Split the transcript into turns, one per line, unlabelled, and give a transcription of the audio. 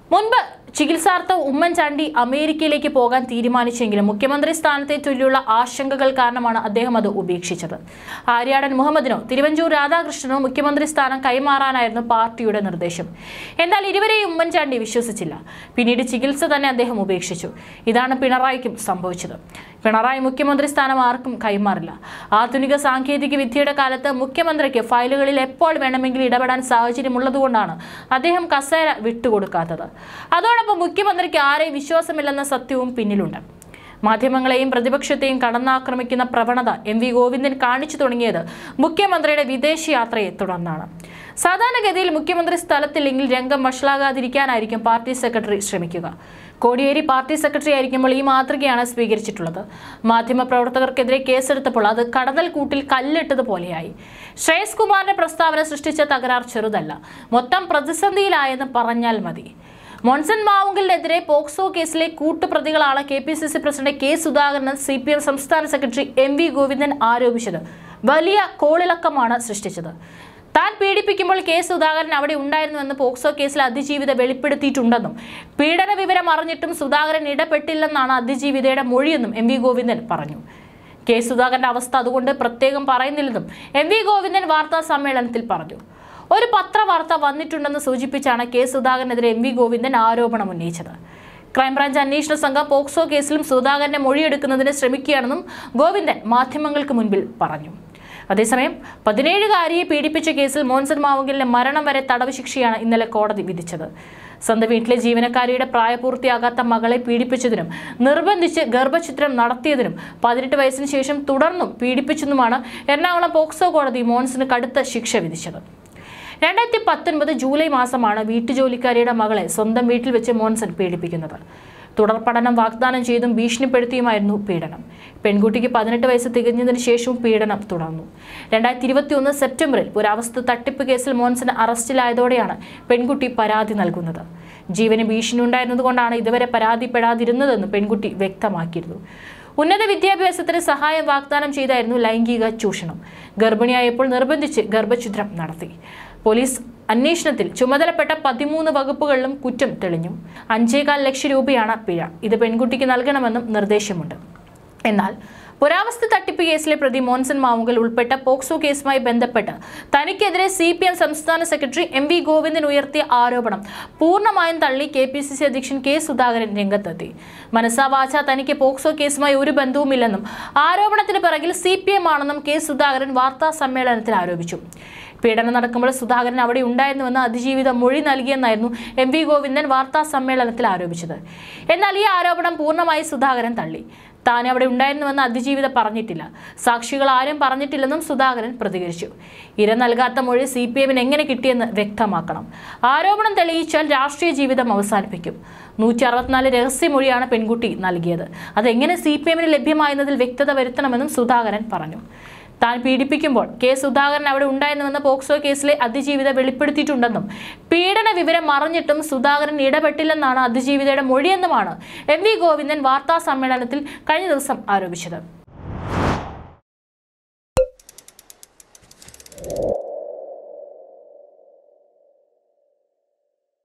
മുൻപ് ചികിത്സാർത്ഥം ഉമ്മൻചാണ്ടി അമേരിക്കയിലേക്ക് പോകാൻ തീരുമാനിച്ചെങ്കിലും മുഖ്യമന്ത്രി സ്ഥാനത്തെ ചൊല്ലിയുള്ള ആശങ്കകൾ കാരണമാണ് അദ്ദേഹം അത് ഉപേക്ഷിച്ചത് ആര്യാടൻ മുഹമ്മദിനോ തിരുവഞ്ചൂർ രാധാകൃഷ്ണനോ മുഖ്യമന്ത്രി സ്ഥാനം കൈമാറാനായിരുന്നു പാർട്ടിയുടെ നിർദ്ദേശം എന്നാൽ ഇരുവരെയും ഉമ്മൻചാണ്ടി വിശ്വസിച്ചില്ല പിന്നീട് ചികിത്സ തന്നെ അദ്ദേഹം ഉപേക്ഷിച്ചു ഇതാണ് പിണറായിക്കും സംഭവിച്ചത് പിണറായി മുഖ്യമന്ത്രി സ്ഥാനം ആർക്കും കൈമാറില്ല ആധുനിക സാങ്കേതിക വിദ്യയുടെ കാലത്ത് മുഖ്യമന്ത്രിക്ക് ഫയലുകളിൽ എപ്പോൾ വേണമെങ്കിലും ഇടപെടാൻ സാഹചര്യമുള്ളതുകൊണ്ടാണ് അദ്ദേഹം കസേര വിട്ടുകൊടുക്കാത്തത് അതോടൊപ്പം മുഖ്യമന്ത്രിക്ക് ആരെയും വിശ്വാസമില്ലെന്ന സത്യവും പിന്നിലുണ്ട് മാധ്യമങ്ങളെയും പ്രതിപക്ഷത്തെയും കടന്നാക്രമിക്കുന്ന പ്രവണത എം വി ഗോവിന്ദൻ കാണിച്ചു തുടങ്ങിയത് മുഖ്യമന്ത്രിയുടെ വിദേശയാത്രയെ തുടർന്നാണ് സാധാരണഗതിയിൽ മുഖ്യമന്ത്രി സ്ഥലത്തില്ലെങ്കിൽ രംഗം വഷളാകാതിരിക്കാനായിരിക്കും പാർട്ടി സെക്രട്ടറി ശ്രമിക്കുക കോടിയേരി പാർട്ടി സെക്രട്ടറി ആയിരിക്കുമ്പോൾ ഈ മാതൃകയാണ് സ്വീകരിച്ചിട്ടുള്ളത് മാധ്യമപ്രവർത്തകർക്കെതിരെ കേസെടുത്തപ്പോൾ അത് കടന്നൽ കൂട്ടിൽ കല്ലിട്ടതുപോലെയായി ശ്രേയസ് കുമാറിന്റെ പ്രസ്താവന സൃഷ്ടിച്ച തകരാർ ചെറുതല്ല മൊത്തം പ്രതിസന്ധിയിലായെന്ന് പറഞ്ഞാൽ മതി മോൺസൺ മാവുങ്കലിനെതിരെ പോക്സോ കേസിലെ കൂട്ടുപ്രതികളാണ് K P C C president K Sudhakaran C P M സംസ്ഥാന സെക്രട്ടറി എം വി ഗോവിന്ദൻ ആരോപിച്ചത് വലിയ കോളിളക്കമാണ് സൃഷ്ടിച്ചത് താൻ പീഡിപ്പിക്കുമ്പോൾ കെ സുധാകരൻ അവിടെ ഉണ്ടായിരുന്നുവെന്ന് പോക്സോ കേസിൽ അതിജീവിത വെളിപ്പെടുത്തിയിട്ടുണ്ടെന്നും പീഡന വിവരം അറിഞ്ഞിട്ടും സുധാകരൻ ഇടപെട്ടില്ലെന്നാണ് അതിജീവിതയുടെ മൊഴിയെന്നും എം വി ഗോവിന്ദൻ പറഞ്ഞു കെ സുധാകരന്റെ അവസ്ഥ അതുകൊണ്ട് പ്രത്യേകം പറയുന്നില്ലെന്നും എം വി ഗോവിന്ദൻ വാർത്താ സമ്മേളനത്തിൽ പറഞ്ഞു ഒരു പത്രവാർത്ത വന്നിട്ടുണ്ടെന്ന് സൂചിപ്പിച്ചാണ് കെ സുധാകരനെതിരെ എം വി ഗോവിന്ദൻ ആരോപണം ഉന്നയിച്ചത് ക്രൈംബ്രാഞ്ച് അന്വേഷണ സംഘം പോക്സോ കേസിലും സുധാകരന്റെ മൊഴിയെടുക്കുന്നതിന് ശ്രമിക്കുകയാണെന്നും ഗോവിന്ദൻ മാധ്യമങ്ങൾക്ക് മുൻപിൽ പറഞ്ഞു അതേസമയം പതിനേഴുകാരിയെ പീഡിപ്പിച്ച കേസിൽ മോൻസൺ മാവുങ്കലിന് മരണം വരെ തടവ് ശിക്ഷയാണ് ഇന്നലെ കോടതി വിധിച്ചത് സ്വന്തം വീട്ടിലെ ജീവനക്കാരിയുടെ പ്രായപൂർത്തിയാകാത്ത മകളെ പീഡിപ്പിച്ചതിനും നിർബന്ധിച്ച് ഗർഭചിത്രം നടത്തിയതിനും പതിനെട്ട് വയസ്സിന് ശേഷം തുടർന്നും പീഡിപ്പിച്ചെന്നുമാണ് എറണാകുളം പോക്സോ കോടതി മോൻസിന് കടുത്ത ശിക്ഷ വിധിച്ചത് രണ്ടായിരത്തി പത്തൊൻപത് ജൂലൈ മാസമാണ് വീട്ടുജോലിക്കാരിയുടെ മകളെ സ്വന്തം വീട്ടിൽ വെച്ച് മോൻസൺ പീഡിപ്പിക്കുന്നത് തുടർ പഠനം വാഗ്ദാനം ചെയ്തും ഭീഷണിപ്പെടുത്തിയുമായിരുന്നു പീഡനം പെൺകുട്ടിക്ക് പതിനെട്ട് വയസ്സ് തികഞ്ഞതിന് ശേഷവും പീഡനം തുടർന്നു രണ്ടായിരത്തി ഇരുപത്തി ഒന്ന് സെപ്റ്റംബറിൽ പുരാവസ്തു തട്ടിപ്പ് കേസിൽ മോൻസൺ അറസ്റ്റിലായതോടെയാണ് പെൺകുട്ടി പരാതി നൽകുന്നത് ജീവന് ഭീഷണി ഉണ്ടായിരുന്നതുകൊണ്ടാണ് ഇതുവരെ പരാതിപ്പെടാതിരുന്നതെന്ന് പെൺകുട്ടി വ്യക്തമാക്കിയിരുന്നു ഉന്നത വിദ്യാഭ്യാസത്തിന് സഹായം വാഗ്ദാനം ചെയ്തായിരുന്നു ലൈംഗിക ചൂഷണം ഗർഭിണിയായപ്പോൾ നിർബന്ധിച്ച് ഗർഭഛിദ്രം നടത്തി പോലീസ് അന്വേഷണത്തിൽ ചുമതലപ്പെട്ട പതിമൂന്ന് വകുപ്പുകളിലും കുറ്റം തെളിഞ്ഞു അഞ്ചേകാൽ ലക്ഷം രൂപയാണ് പിഴ ഇത് പെൺകുട്ടിക്ക് നൽകണമെന്നും നിർദ്ദേശമുണ്ട് എന്നാൽ പുരാവസ്തു തട്ടിപ്പ് കേസിലെ പ്രതി മോൻസൺ മാവുങ്കൽ ഉൾപ്പെട്ട പോക്സോ കേസുമായി ബന്ധപ്പെട്ട് തനിക്കെതിരെ സി പി എം സംസ്ഥാന സെക്രട്ടറി എം വി ഗോവിന്ദൻ ഉയർത്തിയ ആരോപണം പൂർണ്ണമായും തള്ളി കെ പി സി സി അധ്യക്ഷൻ കെ സുധാകരൻ രംഗത്തെത്തി മനസാവാച തനിക്ക് പോക്സോ കേസുമായി ഒരു ബന്ധവുമില്ലെന്നും ആരോപണത്തിന് പിറകിൽ സി പി എം ആണെന്നും കെ സുധാകരൻ വാർത്താ സമ്മേളനത്തിൽ ആരോപിച്ചു പീഡനം നടക്കുമ്പോൾ സുധാകരൻ അവിടെ ഉണ്ടായിരുന്നുവെന്ന് അതിജീവിത മൊഴി നൽകിയെന്നായിരുന്നു എം വി ഗോവിന്ദൻ വാർത്താ സമ്മേളനത്തിൽ ആരോപിച്ചത് എന്നാൽ ഈ ആരോപണം പൂർണ്ണമായി സുധാകരൻ തള്ളി താൻ അവിടെ ഉണ്ടായിരുന്നുവെന്ന് അതിജീവിത പറഞ്ഞിട്ടില്ല സാക്ഷികൾ ആരും പറഞ്ഞിട്ടില്ലെന്നും സുധാകരൻ പ്രതികരിച്ചു ഇര നൽകാത്ത മൊഴി സി പി എമ്മിന് എങ്ങനെ കിട്ടിയെന്ന് വ്യക്തമാക്കണം ആരോപണം തെളിയിച്ചാൽ രാഷ്ട്രീയ ജീവിതം അവസാനിപ്പിക്കും നൂറ്റി അറുപത്തിനാല് രഹസ്യമൊഴിയാണ് പെൺകുട്ടി നൽകിയത് അതെങ്ങനെ സി പി എമ്മിന് ലഭ്യമായെന്നതിൽ വ്യക്തത വരുത്തണമെന്നും സുധാകരൻ പറഞ്ഞു താൻ പീഡിപ്പിക്കുമ്പോൾ കെ സുധാകരൻ അവിടെ ഉണ്ടായിരുന്നുവെന്ന് പോക്സോ കേസിലെ അതിജീവിത വെളിപ്പെടുത്തിയിട്ടുണ്ടെന്നും പീഡന വിവരം മറഞ്ഞിട്ടും സുധാകരൻ ഇടപെട്ടില്ലെന്നാണ് അതിജീവിതയുടെ മൊഴിയെന്നുമാണ് എം വി ഗോവിന്ദൻ വാർത്താ സമ്മേളനത്തിൽ കഴിഞ്ഞ ദിവസം ആരോപിച്ചത്